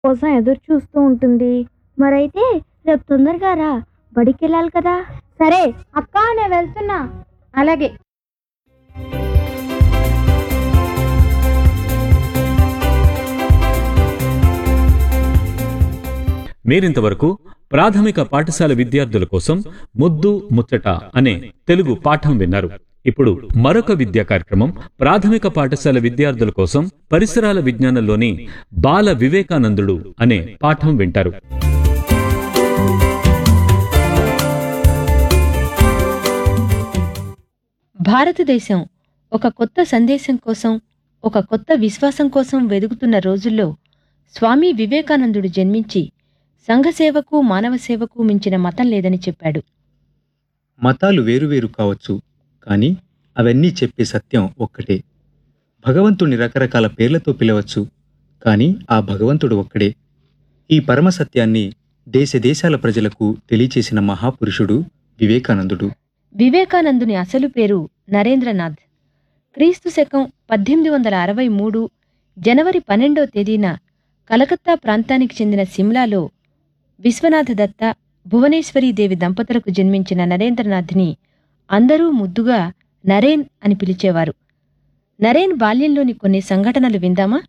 కోసం ఎదురు చూస్తూ ఉంటుంది మరైతే రేపు తొందరగా రా బడికి వెళ్ళాలి కదా సరే అక్క నేను వెళ్తున్నా అలాగే మీరింతవరకు ప్రాథమిక పాఠశాల విద్యార్థుల కోసం ముద్దు ముచ్చట అనే తెలుగు పాఠం విన్నారు ఇప్పుడు మరొక విద్యా కార్యక్రమం ప్రాథమిక పాఠశాల విద్యార్థుల కోసం పరిసరాల విజ్ఞానంలోని బాల వివేకానందుడు అనే పాఠం వింటారు భారతదేశం ఒక కొత్త సందేశం కోసం ఒక కొత్త విశ్వాసం కోసం వెదుగుతున్న రోజుల్లో స్వామి వివేకానందుడు జన్మించి సంఘసేవకు మానవ సేవకు మించిన మతం లేదని చెప్పాడు మతాలు వేరువేరు కావచ్చు కానీ అవన్నీ చెప్పే సత్యం ఒక్కటే భగవంతుని రకరకాల పేర్లతో పిలవచ్చు కానీ ఆ భగవంతుడు ఒక్కడే ఈ పరమ సత్యాన్ని దేశ దేశాల ప్రజలకు తెలియచేసిన మహాపురుషుడు వివేకానందుడు వివేకానందుని అసలు పేరు నరేంద్రనాథ్ క్రీస్తు శకం పద్దెనిమిది వందల అరవై మూడు జనవరి పన్నెండో తేదీన కలకత్తా ప్రాంతానికి చెందిన సిమ్లాలో విశ్వనాథ దత్త భువనేశ్వరీదేవి దంపతులకు జన్మించిన నరేంద్రనాథ్ని అందరూ ముద్దుగా నరేన్ అని పిలిచేవారు నరేన్ బాల్యంలోని కొన్ని సంఘటనలు విందామా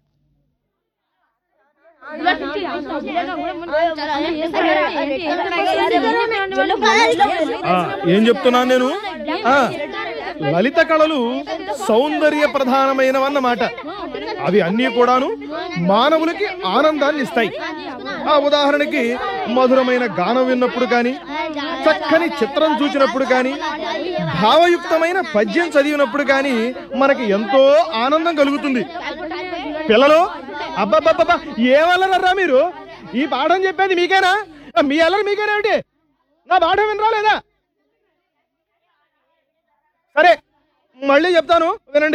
ఆ, ఏం చెప్తున్నాను నేను ఆ, లలిత కళలు సౌందర్య ప్రధానమైనవన్నమాట అవి అన్నీ కూడాను మానవులకి ఆనందాన్ని ఇస్తాయి ఆ ఉదాహరణకి మధురమైన గానం విన్నప్పుడు కానీ చక్కని చిత్రం చూచినప్పుడు కానీ భావయుక్తమైన పద్యం చదివినప్పుడు కానీ మనకి ఎంతో ఆనందం కలుగుతుంది పిల్లలు అబ్బబ్బబ్బబ్బా ఏమల్లరరా మీరు ఈ పాఠం చెప్పేది మీకేనా ఆ, మీ అల్లరి మీకేనా ఏమిటి నా పాఠం వినరా లేదా సరే మళ్ళీ చెప్తాను వినండి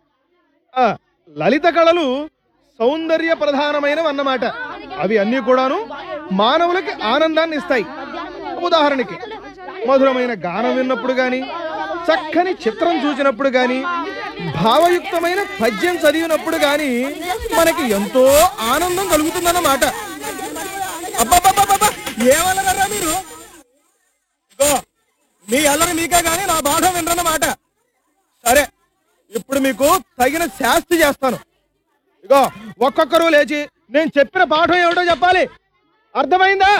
ఆ, లలిత కళలు సౌందర్య ప్రధానమైనవి అన్నమాట అవి అన్నీ కూడాను మానవులకి ఆనందాన్ని ఇస్తాయి ఉదాహరణకి మధురమైన గానం విన్నప్పుడు గాని చక్కని చిత్రం చూసినప్పుడు గాని భావయుక్తమైన పద్యం చదివినప్పుడు గాని మనకి ఎంతో ఆనందం కలుగుతుందన్నమాట అబ్బబ్బబ్బబ్బబ్బ! ఏమన్నారా మీరు ఇగో, మీ అల్లరి మీకే గాని నా బాధ వినరన్నమాట సరే ఇప్పుడు మీకు తగిన శాస్తి చేస్తాను ఇగో ఒక్కొక్కరు లేచి నేను చెప్పిన పాఠం ఏమిటో చెప్పాలి అర్థమైందా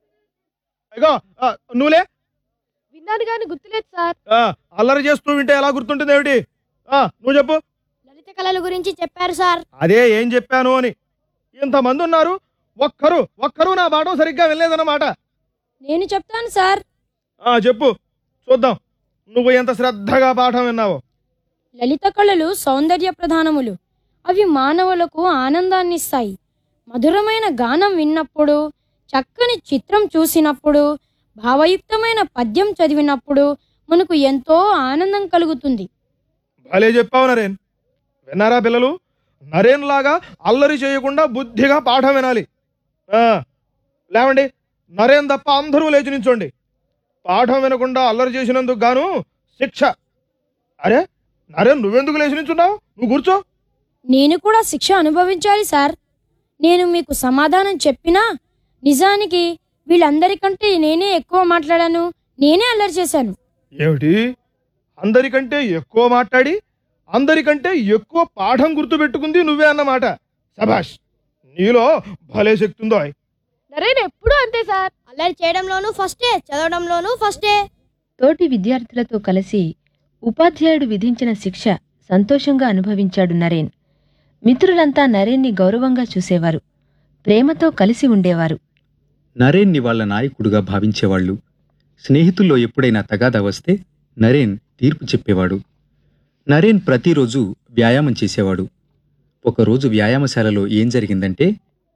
ఇగో ఆ, నువ్వులే విన్నాను కానీ గుర్తులేదు సార్ ఆ, అల్లరి చేస్తూ వింటే ఎలా గుర్తుంటుంది ఏమిటి ఆ, నువ్వు చెప్పు లలిత కళల గురించి చెప్పారు సార్ అదే ఏం చెప్పాను అని ఇంతమంది ఉన్నారు ఒక్కరు ఒక్కరు నా పాఠం సరిగ్గా వినలేదన్నమాట నేను చెప్తాను సార్ ఆ చెప్పు చూద్దాం నువ్వు ఎంత శ్రద్ధగా పాఠం విన్నావో లలిత కళలు సౌందర్య ప్రధానములు అవి మానవులకు ఆనందాన్ని ఇస్తాయి మధురమైన గానం విన్నప్పుడు చక్కని చిత్రం చూసినప్పుడు భావయుక్తమైన పద్యం చదివినప్పుడు మనకు ఎంతో ఆనందం కలుగుతుంది భలే చెప్పావు నరేన్ విన్నారా పిల్లలు నరేన్ లాగా అల్లరి చేయకుండా బుద్ధిగా పాఠం వినాలి ఆ, లేవండి నరేన్ తప్ప అందరూ లేచి నించోండి పాఠం వినకుండా అల్లరి చేసినందుకు గాను శిక్ష అరే నరేన్ నువ్వెందుకు లేచి నించున్నావు నువ్వు కూర్చో నేను కూడా శిక్ష అనుభవించాలి సార్ నేను మీకు సమాధానం చెప్పినా నిజానికి వీళ్ళందరికంటే నేనే ఎక్కువ మాట్లాడాను నేనే అల్లరి చేశాను ఏమిటి అందరికంటే ఎక్కువ మాట్లాడి అందరికంటే ఎక్కువ పాఠం గుర్తుపెట్టుకుంది నువ్వే అన్నమాట సభాష్ నీలో భలే శక్తి ఉందో నరేన్ ఎప్పుడు అంతే సార్ అల్లరి చేయడంలోనూ ఫస్టే చదవడంలోనూ ఫస్టే తోటి విద్యార్థులతో కలిసి ఉపాధ్యాయుడు విధించిన శిక్ష సంతోషంగా అనుభవించాడు నరేన్ మిత్రులంతా నరేన్ని గౌరవంగా చూసేవారు ప్రేమతో కలిసి ఉండేవారు నరేన్ని వాళ్ళ నాయకుడుగా భావించేవాళ్ళు స్నేహితుల్లో ఎప్పుడైనా తగాదా వస్తే నరేన్ తీర్పు చెప్పేవాడు నరేన్ ప్రతిరోజు వ్యాయామం చేసేవాడు ఒకరోజు వ్యాయామశాలలో ఏం జరిగిందంటే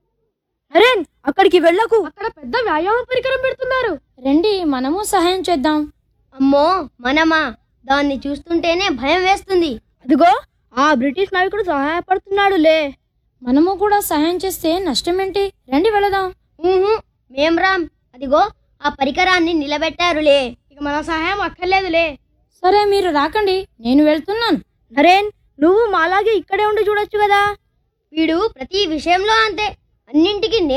నరేన్ అక్కడికి వెళ్ళకు అక్కడ పెద్ద వ్యాయామ పరికరం పెడుతున్నారు రండి మనము సహాయం చేద్దాం అమ్మో మనమా దాన్ని చూస్తుంటేనే భయం వేస్తుంది అదిగో ఆ బ్రిటిష్ నాయకుడు సహాయపడుతున్నాడులే మనము కూడా సహాయం చేస్తే నష్టమేంటి రండి వెళదాం ఊహు, మేం రామ్ అదిగో ఆ పరికరాన్ని నిలబెట్టారులే ఇక మన సహాయం అక్కర్లేదులే సరే మీరు రాకండి నేను వెళ్తున్నాను నరేన్ నువ్వు మాలాగే ఇక్కడే ఉండి చూడొచ్చు కదా వీడు ప్రతి విషయంలో అంతే అన్నింటికి